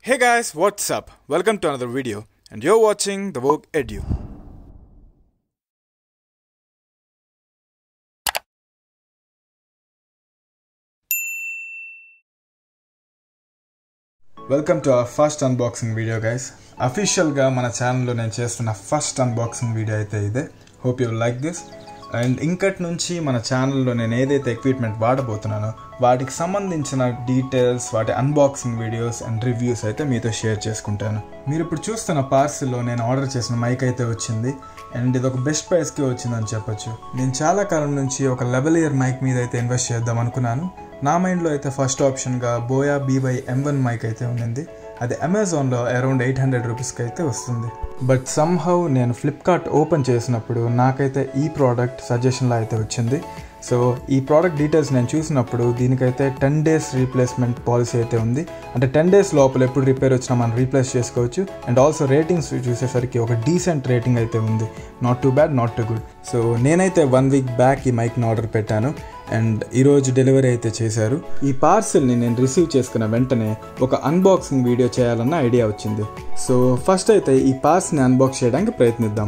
Hey guys, what's up? Welcome to another video, and you're watching the Vogue Edu. Welcome to our first unboxing video guys అఫీషియల్గా మన ఛానల్లో నేను చేస్తున్న first unboxing video అయితే ఇదే hope you like this and ఇంకటి నుంచి మన ఛానల్లో నేను ఏదైతే ఎక్విప్మెంట్ వాడబోతున్నానో వాటికి సంబంధించిన డీటెయిల్స్ వాటి అన్బాక్సింగ్ వీడియోస్ అండ్ రివ్యూస్ అయితే మీతో షేర్ చేసుకుంటాను మీరు ఇప్పుడు చూస్తున్న పార్సిల్లో నేను ఆర్డర్ చేసిన మైక్ అయితే వచ్చింది అండ్ ఇది ఒక బెస్ట్ ప్రైస్కి వచ్చిందని చెప్పొచ్చు నేను చాలా కాలం నుంచి ఒక లెవెల్ ఇయర్ మైక్ మీద అయితే ఇన్వెస్ట్ చేద్దాం అనుకున్నాను నా మైండ్లో అయితే ఫస్ట్ ఆప్షన్గా Boya B Y M one mic అయితే ఉండింది అది అమెజాన్లో అరౌండ్ ఎయిట్ హండ్రెడ్ రూపీస్కి అయితే వస్తుంది బట్ సమ్హౌ నేను ఫ్లిప్కార్ట్ ఓపెన్ చేసినప్పుడు నాకైతే ఈ ప్రోడక్ట్ సజెషన్లో అయితే వచ్చింది సో ఈ ప్రోడక్ట్ డీటెయిల్స్ నేను చూసినప్పుడు దీనికైతే టెన్ డేస్ రీప్లేస్మెంట్ పాలసీ అయితే ఉంది అంటే టెన్ డేస్ లోపల ఎప్పుడు రిపేర్ వచ్చినా మనం రీప్లేస్ చేసుకోవచ్చు అండ్ ఆల్సో రేటింగ్స్ చూసేసరికి ఒక డీసెంట్ రేటింగ్ అయితే ఉంది not too bad not too good so నేనైతే వన్ వీక్ బ్యాక్ ఈ మైక్ని ఆర్డర్ పెట్టాను అండ్ ఈరోజు డెలివరీ అయితే చేశారు ఈ పార్సిల్ని నేను రిసీవ్ చేసుకున్న వెంటనే ఒక అన్బాక్సింగ్ వీడియో చేయాలన్న ఐడియా వచ్చింది సో ఫస్ట్ అయితే ఈ పార్స్ని అన్బాక్స్ చేయడానికి ప్రయత్నిద్దాం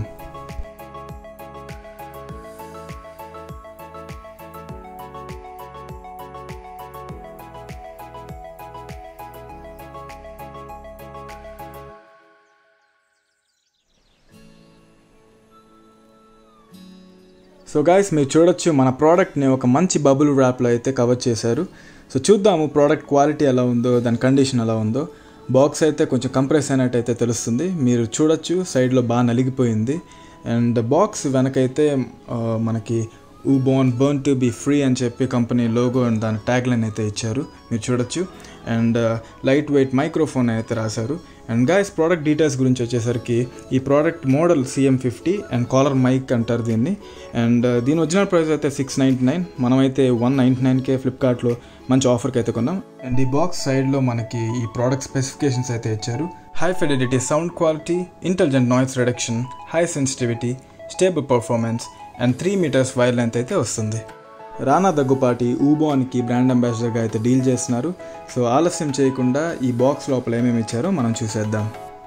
సో గాయస్ మీరు చూడొచ్చు మన ప్రోడక్ట్ని ఒక మంచి బబుల్ ర్యాప్లో అయితే కవర్ చేశారు సో చూద్దాము ప్రోడక్ట్ క్వాలిటీ ఎలా ఉందో దాని కండిషన్ ఎలా ఉందో బాక్స్ అయితే కొంచెం కంప్రెస్ అయినట్టు అయితే తెలుస్తుంది మీరు చూడొచ్చు సైడ్లో బాగా నలిగిపోయింది అండ్ బాక్స్ వెనకైతే ఆ, మనకి ఊ born born to be free అని చెప్పి కంపెనీ లోగో అండ్ దాని ట్యాగ్ లైన్ అయితే ఇచ్చారు మీరు చూడొచ్చు అండ్ లైట్ వెయిట్ మైక్రోఫోన్ అయితే రాశారు అండ్ గాయస్ ప్రోడక్ట్ డీటెయిల్స్ గురించి వచ్చేసరికి ఈ product model CM fifty and collar mic అంటారు దీన్ని అండ్ దీని ఒరిజినల్ ప్రైస్ అయితే సిక్స్ నైంటీ నైన్ మనమైతే వన్ నైంటీ నైన్కే ఫ్లిప్కార్ట్లో మంచి ఆఫర్కి అయితే కొన్నాం అండ్ ఈ బాక్స్ సైడ్లో మనకి ఈ ప్రోడక్ట్ స్పెసిఫికేషన్స్ అయితే ఇచ్చారు high fidelity sound quality intelligent noise reduction high sensitivity stable performance and three meters wire length అయితే వస్తుంది రానా దగ్గుపాటి ఊబోన్కి బ్రాండ్ అంబాసిడర్గా అయితే డీల్ చేస్తున్నారు సో ఆలస్యం చేయకుండా ఈ బాక్స్ లోపల ఏమేమి ఇచ్చారో మనం చూసేద్దాం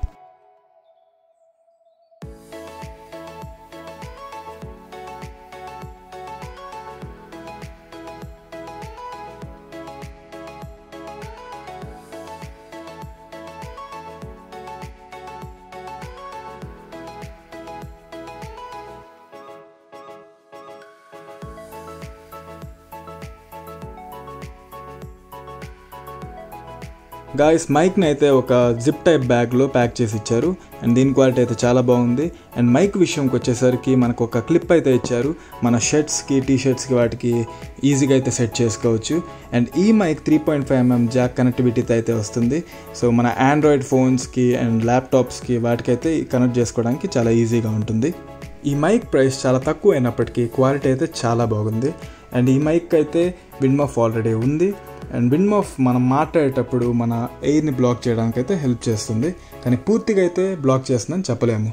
గాయస్ మైక్ని అయితే ఒక జిప్ టైప్ బ్యాగ్లో ప్యాక్ చేసి ఇచ్చారు అండ్ దీని క్వాలిటీ అయితే చాలా బాగుంది అండ్ మైక్ విషయంకి వచ్చేసరికి మనకు ఒక క్లిప్ అయితే ఇచ్చారు మన షర్ట్స్కి టీ షర్ట్స్కి వాటికి ఈజీగా అయితే సెట్ చేసుకోవచ్చు అండ్ ఈ mic three point five mm jack కనెక్టివిటీతో అయితే వస్తుంది సో మన ఆండ్రాయిడ్ ఫోన్స్కి అండ్ ల్యాప్టాప్స్కి వాటికైతే కనెక్ట్ చేసుకోవడానికి చాలా ఈజీగా ఉంటుంది ఈ మైక్ ప్రైస్ చాలా తక్కువ అయినప్పటికీ క్వాలిటీ అయితే చాలా బాగుంది అండ్ ఈ మైక్ అయితే విన్మఫ్ ఆల్రెడీ ఉంది అండ్ విన్మఫ్ మనం మాట్లాడేటప్పుడు మన ఎయిర్ని బ్లాక్ చేయడానికి అయితే హెల్ప్ చేస్తుంది కానీ పూర్తిగా అయితే బ్లాక్ చేస్తుందని చెప్పలేము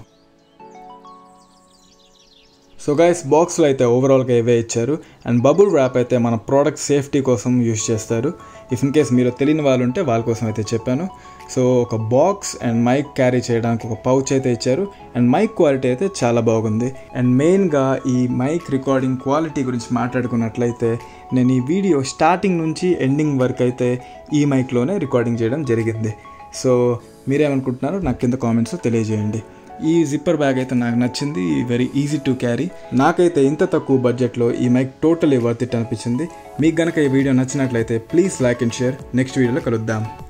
సో గైస్ బాక్స్లో అయితే ఓవరాల్గా ఇవే ఇచ్చారు అండ్ బబుల్ ర్యాప్ అయితే మన ప్రోడక్ట్ సేఫ్టీ కోసం యూజ్ చేస్తారు ఇఫ్ ఇన్ కేస్ మీరు తెలియని వాళ్ళు ఉంటే వాళ్ళ కోసం అయితే చెప్పాను సో ఒక బాక్స్ అండ్ మైక్ క్యారీ చేయడానికి ఒక పౌచ్ అయితే ఇచ్చారు అండ్ మైక్ క్వాలిటీ అయితే చాలా బాగుంది అండ్ మెయిన్గా ఈ మైక్ రికార్డింగ్ క్వాలిటీ గురించి మాట్లాడుకున్నట్లయితే నేను ఈ వీడియో స్టార్టింగ్ నుంచి ఎండింగ్ వరకు అయితే ఈ మైక్లోనే రికార్డింగ్ చేయడం జరిగింది సో మీరేమనుకుంటున్నారో నాకు కింద కామెంట్స్లో తెలియజేయండి ఈ జిప్పర్ బ్యాగ్ అయితే నాకు నచ్చింది వెరీ ఈజీ టు క్యారీ నాకైతే ఇంత తక్కువ బడ్జెట్లో ఈ మైక్ టోటలీ వర్త్ ఇట్ అనిపించింది మీకు గనక ఈ వీడియో నచ్చినట్లయితే please like and share next వీడియోలో కలుద్దాం